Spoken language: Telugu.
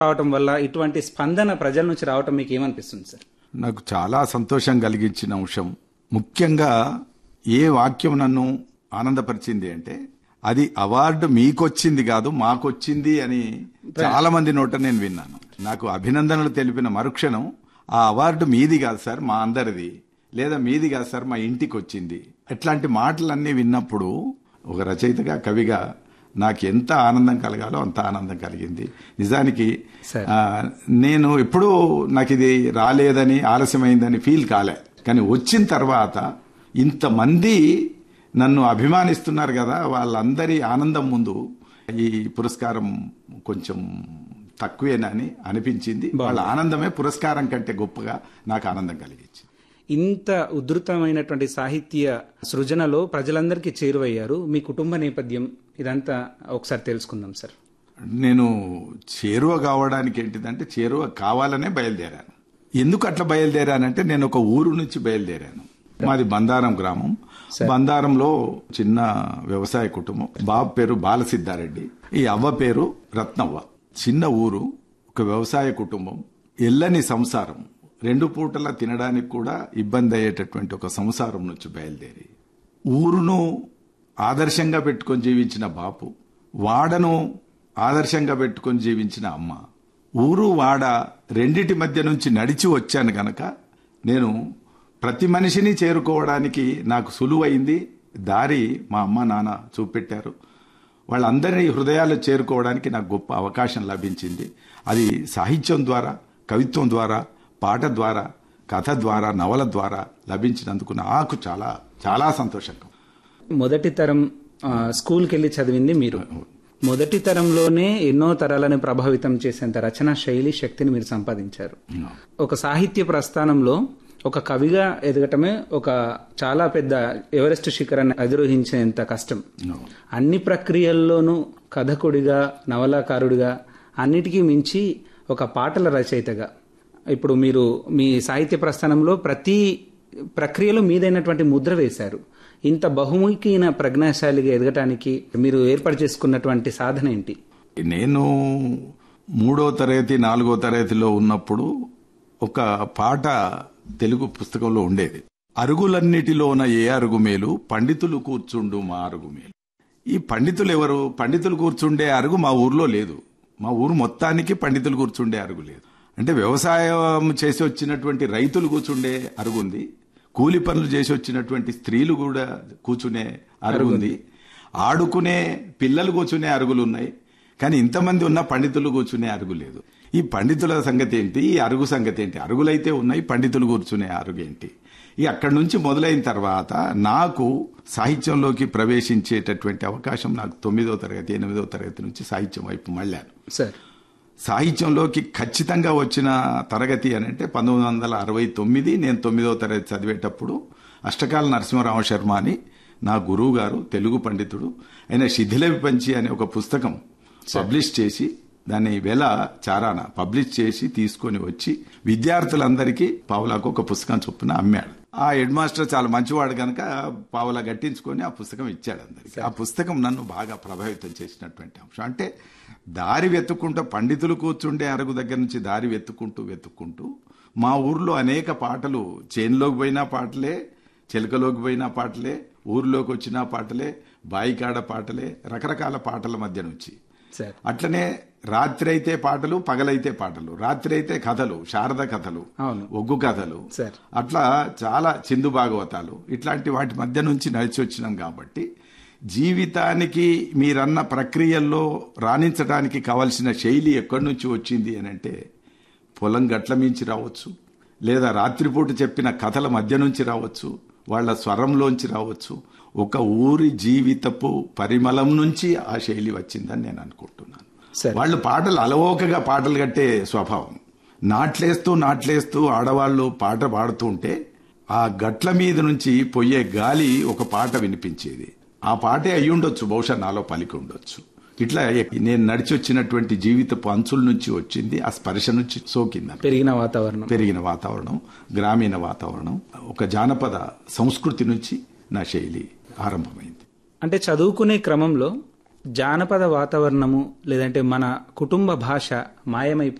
రావటం వల్ల ఇటువంటి స్పందన ప్రజల నుంచి రావటం మీకు ఏమనిపిస్తుంది సార్ నాకు చాలా సంతోషం కలిగించిన అంశం ముఖ్యంగా ఏ వాక్యం నన్ను ఆనందపరిచింది అంటే అది అవార్డు మీకొచ్చింది కాదు మాకొచ్చింది అని చాలా మంది నోట నేను విన్నాను నాకు అభినందనలు తెలిపిన మరుక్షణం ఆ అవార్డు మీది కాదు సార్ మా అందరిది లేదా మీది కాదు సార్ మా ఇంటికి వచ్చింది ఇట్లాంటి మాటలన్నీ విన్నప్పుడు ఒక రచయితగా కవిగా నాకు ఎంత ఆనందం కలగాలో అంత ఆనందం కలిగింది నిజానికి సరే. ఆ, నేను ఎప్పుడూ నాకు ఇది రాలేదని ఆలస్యమైందని ఫీల్ కాలే కానీ వచ్చిన తర్వాత ఇంతమంది నన్ను అభిమానిస్తున్నారు కదా వాళ్ళందరి ఆనందం ముందు ఈ పురస్కారం కొంచెం తక్కువేనని అనిపించింది వాళ్ళ ఆనందమే పురస్కారం కంటే గొప్పగా నాకు ఆనందం కలిగించింది ఇంత ఉధృతమైనటువంటి సాహిత్య సృజనలో ప్రజలందరికీ చేరువయ్యారు మీ కుటుంబ నేపథ్యం ఇదంతా ఒకసారి తెలుసుకుందాం సార్ నేను చేరువ కావడానికి ఏంటిదంటే చేరువ కావాలనే బయలుదేరాను ఎందుకు అట్లా బయలుదేరానంటే నేను ఒక ఊరు నుంచి బయలుదేరాను మాది బందారం గ్రామం బందారంలో చిన్న వ్యవసాయ కుటుంబం బాబు పేరు బాలసిద్ధారెడ్డి ఈ అవ్వ పేరు రత్నవ్వ చిన్న ఊరు ఒక వ్యవసాయ కుటుంబం ఎల్లని సంసారం రెండు పూటల తినడానికి కూడా ఇబ్బంది అయ్యేటటువంటి ఒక సంసారం నుంచి బయలుదేరి ఊరును ఆదర్శంగా పెట్టుకొని జీవించిన బాపు వాడను ఆదర్శంగా పెట్టుకొని జీవించిన అమ్మ ఊరు వాడ రెండిటి మధ్య నుంచి నడిచి వచ్చాను గనక నేను ప్రతి మనిషిని చేరుకోవడానికి నాకు సులువైంది దారి మా అమ్మ నాన్న చూపెట్టారు వాళ్ళందరి హృదయాలు చేరుకోవడానికి నాకు గొప్ప అవకాశం లభించింది అది సాహిత్యం ద్వారా కవిత్వం ద్వారా పాట ద్వారా కథ ద్వారా నవల ద్వారా లభించినందుకు నాకు చాలా చాలా సంతోషంగా మొదటి తరం ఆ, స్కూల్కి వెళ్ళి చదివింది మీరు మొదటి తరంలోనే ఎన్నో తరాలను ప్రభావితం చేసేంత రచనా శైలి శక్తిని మీరు సంపాదించారు ఒక సాహిత్య ప్రస్థానంలో ఒక కవిగా ఎదగటమే ఒక చాలా పెద్ద ఎవరెస్ట్ శిఖరాన్ని అధిరోహించేంత కష్టం అన్ని ప్రక్రియల్లోనూ కథకుడిగా నవలాకారుడిగా అన్నిటికీ మించి ఒక పాటల రచయితగా ఇప్పుడు మీరు మీ సాహిత్య ప్రస్థానంలో ప్రతి ప్రక్రియలో మీదైనటువంటి ముద్ర వేశారు ఇంత బహుముఖీన ప్రజ్ఞాశాలిగా ఎదగటానికి మీరు ఏర్పాటు చేసుకున్నటువంటి సాధన ఏంటి నేను మూడో తరగతి నాలుగో తరగతిలో ఉన్నప్పుడు ఒక పాట తెలుగు పుస్తకంలో ఉండేది అరుగులన్నిటిలోన ఏ అరుగు మేలు పండితులు కూర్చుండు మా అరుగు మేలు ఈ పండితులు ఎవరు పండితులు కూర్చుండే అరుగు మా ఊర్లో లేదు మా ఊరు మొత్తానికి పండితులు కూర్చుండే అరుగు లేదు అంటే వ్యవసాయం చేసి వచ్చినటువంటి రైతులు కూర్చుండే అరుగు ఉంది కూలి పనులు చేసి వచ్చినటువంటి స్త్రీలు కూడా కూర్చునే అరుగు ఉంది ఆడుకునే పిల్లలు కూర్చునే అరుగులు ఉన్నాయి కానీ ఇంతమంది ఉన్న పండితులు కూర్చునే అరుగు లేదు ఈ పండితుల సంగతి ఏంటి ఈ అరుగు సంగతి ఏంటి అరుగులైతే ఉన్నాయి పండితులు కూర్చునే అరుగు ఏంటి ఇక అక్కడి నుంచి మొదలైన తర్వాత నాకు సాహిత్యంలోకి ప్రవేశించేటటువంటి అవకాశం నాకు తొమ్మిదో తరగతి ఎనిమిదో తరగతి నుంచి సాహిత్యం వైపు మళ్ళాను సార్ సాహిత్యంలోకి ఖచ్చితంగా వచ్చిన తరగతి అని అంటే పంతొమ్మిది వందల అరవై తొమ్మిది నేను తొమ్మిదో తరగతి చదివేటప్పుడు అష్టకాల నరసింహరామ శర్మ అని నా గురువు గారు తెలుగు పండితుడు ఆయన శిథిల విపంచి అనే ఒక పుస్తకం పబ్లిష్ చేసి దాన్ని వెల చారాన పబ్లిష్ చేసి తీసుకొని వచ్చి విద్యార్థులందరికీ పావులకు ఒక పుస్తకం చొప్పున అమ్మాడు ఆ హెడ్ మాస్టర్ చాలా మంచివాడు కనుక పావులా గట్టించుకొని ఆ పుస్తకం ఇచ్చాడు అందరికి ఆ పుస్తకం నన్ను బాగా ప్రభావితం చేసినటువంటి అంశం అంటే దారి వెతుక్కుంటూ పండితులు కూర్చుండే అరుగు దగ్గర నుంచి దారి వెతుక్కుంటూ వెతుక్కుంటూ మా ఊర్లో అనేక పాటలు చేన్లోకి పోయినా పాటలే చిలకలోకి పోయినా పాటలే ఊర్లోకి వచ్చిన పాటలే బాయికాడ పాటలే రకరకాల పాటల మధ్య నుంచి సార్ అట్లనే రాత్రి అయితే పాటలు పగలైతే పాటలు రాత్రి అయితే కథలు శారద కథలు అవును. ఒగ్గు కథలు సార్. అట్లా చాలా చిందు భాగవతాలు ఇట్లాంటి వాటి మధ్య నుంచి నడిచి వచ్చినాం కాబట్టి జీవితానికి మీరన్న ప్రక్రియల్లో రాణించడానికి కావలసిన శైలి ఎక్కడి నుంచి వచ్చింది అని అంటే పొలం గట్ల మించి రావచ్చు లేదా రాత్రిపూట చెప్పిన కథల మధ్య నుంచి రావచ్చు వాళ్ళ స్వరంలోంచి రావచ్చు ఒక ఊరి జీవితపు పరిమళం నుంచి ఆ శైలి వచ్చిందని నేను అనుకుంటున్నాను సరే. వాళ్ళు పాటలు అలవోకగా పాటలు కట్టే స్వభావం నాట్లేస్తూ నాట్లేస్తూ ఆడవాళ్ళు పాట పాడుతూ ఉంటే ఆ గట్ల మీద నుంచి పొయ్యే గాలి ఒక పాట వినిపించేది ఆ పాటే అయి ఉండొచ్చు బహుశా నాలో పలికి ఉండొచ్చు ఇట్లా నేను నడిచి వచ్చినటువంటి జీవితపు అంచుల నుంచి వచ్చింది ఆ స్పర్శ నుంచి సోకింది పెరిగిన వాతావరణం పెరిగిన వాతావరణం గ్రామీణ వాతావరణం ఒక జానపద సంస్కృతి నుంచి నా శైలి ఆరంభమైంది అంటే చదువుకునే క్రమంలో జానపద వాతావరణము లేదంటే మన కుటుంబ భాష మాయమైపోయింది